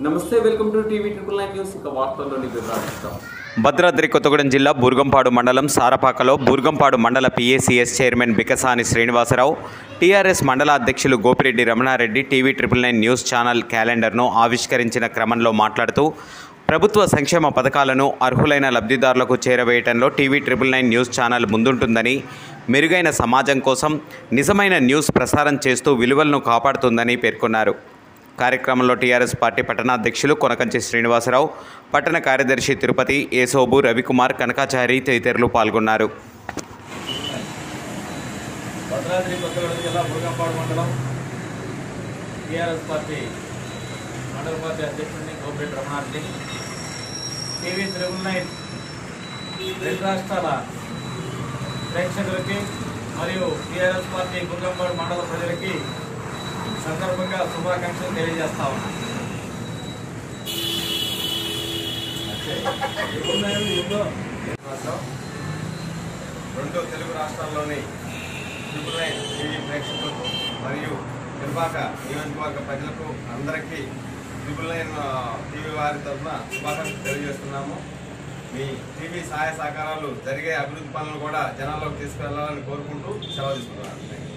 నమస్తే welcome to TV triple nine news ఇక వార్తల్లోని వివరాలు ఇస్తాం భద్రాద్రి కొత్తగూడెం జిల్లా బూర్గంపాడు మండలం సారపాకలో బూర్గంపాడు మండల పిఏసిఎస్ చైర్మన్ బికసాని శ్రీనివాసరావు టీఆర్ఎస్ మండల అధ్యక్షులు Gopireddy Ramanareddy TV triple nine news channel క్యాలెండర్ను ఆవిష్కరించిన క్రమంలో మాట్లాడుతూ ప్రభుత్వ సంక్షేమ పథకాలను అర్హులైన లబ్ధిదారులకు చేరవేయటంలో TV triple nine news channel ముందుంటుందని మెరుగైన సమాజం కోసం నిజమైన న్యూస్ ప్రసారం చేస్తూ విలువలను కాపాడుతుందని పేర్కొన్నారు కార్యక్రమంలో టీఆర్ఎస్ పార్టీ పట్టణాధ్యక్షులు కొనకంచి శ్రీనివాసరావు పట్టణ కార్యదర్శి తిరుపతి ఏసోబు రవికుమార్ కనకాచారి తదితరులు పాల్గొన్నారు భద్రాద్రి కొత్తగూడెం జిల్లా బురగంపాడు మండలం టీఆర్ఎస్ పార్టీ మండల పార్టీ అధ్యక్షుడిని Gopireddy Ramanareddy TV triple nine రెండు రాష్ట్రాల ప్రేక్షకులకి మరియు టీఆర్ఎస్ పార్టీ బురగంపాడు మండల ప్రజలకి సందర్భంగా శుభాకాంక్షలు తెలియజేస్తా ఉన్నాం రెండు తెలుగు రాష్ట్రాల్లోని ట్రిపుల్ నైన్ టీవీ ప్రేక్షకులకు మరియు నిర్వాహక నియోజకవర్గ ప్రజలకు అందరికీ ట్రిపుల్ నైన్ ఆ, టీవీ వారి తరఫున శుభాకాంక్షలు తెలియజేస్తున్నాము మీ టీవీ సహాయ సహకారాలు జరిగే అభివృద్ధి పనులు కూడా జనాల్లోకి తీసుకెళ్లాలని కోరుకుంటూ సెలవు తీసుకుంటున్నాను